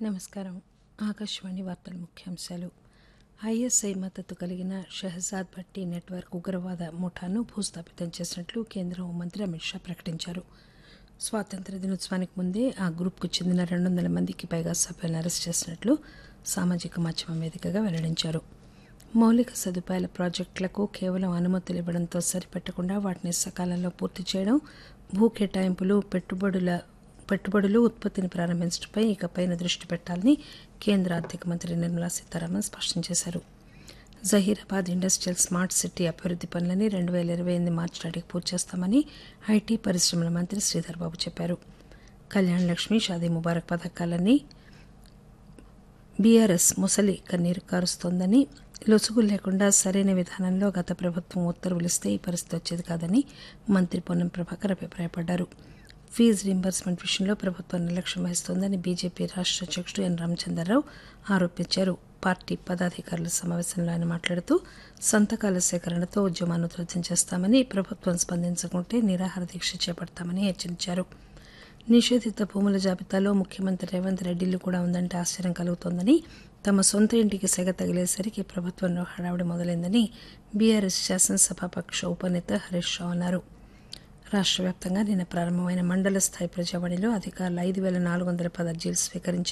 నమస్కారం ఆకాశవాణి వార్తల ముఖ్యాంశాలు ఐఎస్ఐ మద్దతు కలిగిన షెహజాద్ భట్టి నెట్వర్క్ ఉగ్రవాద ముఠాను భూస్థాపితం చేసినట్లు కేంద్ర హోంమంత్రి అమిత్ షా ప్రకటించారు స్వాతంత్ర దినోత్సవానికి ముందే ఆ గ్రూప్కు చెందిన రెండు వందల మందికి పైగా సభ్యులను అరెస్ట్ చేసినట్లు సామాజిక మాధ్యమం వేదికగా వెల్లడించారు మౌలిక సదుపాయాల ప్రాజెక్టులకు కేవలం అనుమతులు ఇవ్వడంతో సరిపెట్టకుండా వాటిని సకాలంలో పూర్తి చేయడం భూ కేటాయింపులు పెట్టుబడుల పెట్టుబడులు ఉత్పత్తిని ప్రారంభించడంపై ఇకపైన దృష్టి పెట్టాలని కేంద్ర ఆర్థిక మంత్రి నిర్మలా సీతారామన్ స్పష్టం చేశారు జహీరాబాద్ ఇండస్ట్రియల్ స్మార్ట్ సిటీ అభివృద్ది పనులని రెండు వేల ఇరవై ఎనిమిది మార్చి నాటికి పూర్తి చేస్తామని ఐటీ పరిశ్రమల మంత్రి శ్రీధర్ బాబు చెప్పారు కళ్యాణ్ లక్ష్మి షాదీ ముబారక్ పథకాలన్నీ బీఆర్ఎస్ ముసలి కన్నీరు కారుస్తోందని లొసుగు లేకుండా సరైన విధానంలో గత ప్రభుత్వం ఉత్తర్వులు ఇస్తే ఈ పరిస్థితి వచ్చేది కాదని మంత్రి పొన్నం ప్రభాకర్ అభిప్రాయపడ్డారు ఫీజు రీంబర్స్మెంట్ విషయంలో ప్రభుత్వం నిర్లక్ష్యం వహిస్తోందని బీజేపీ రాష్ట్ర అధ్యక్షుడు ఎన్ రామచంద్రరావు ఆరోపించారు పార్టీ పదాధికారుల సమావేశంలో ఆయన మాట్లాడుతూ సంతకాల సేకరణతో ఉద్యమాన్ని ఉధృతం చేస్తామని ప్రభుత్వం స్పందించకుంటే నిరాహార దీక్ష చేపడతామని హెచ్చరించారు నిషేధిత భూముల జాబితాలో ముఖ్యమంత్రి రేవంత్ రెడ్డిలు కూడా ఉందంటే ఆశ్చర్యం కలుగుతోందని తమ సొంత ఇంటికి సెగ తగిలేసరికి ప్రభుత్వంలో హడావుడి మొదలైందని బీఆర్ఎస్ శాసనసభాపక్ష ఉపనేత హరీష్ రావు అన్నారు రాష్ట్ర వ్యాప్తంగా నిన్న ప్రారంభమైన మండల స్థాయి ప్రజావాణిలో అధికారులు ఐదు వేల నాలుగు వందల పది అర్జీలు స్వీకరించారు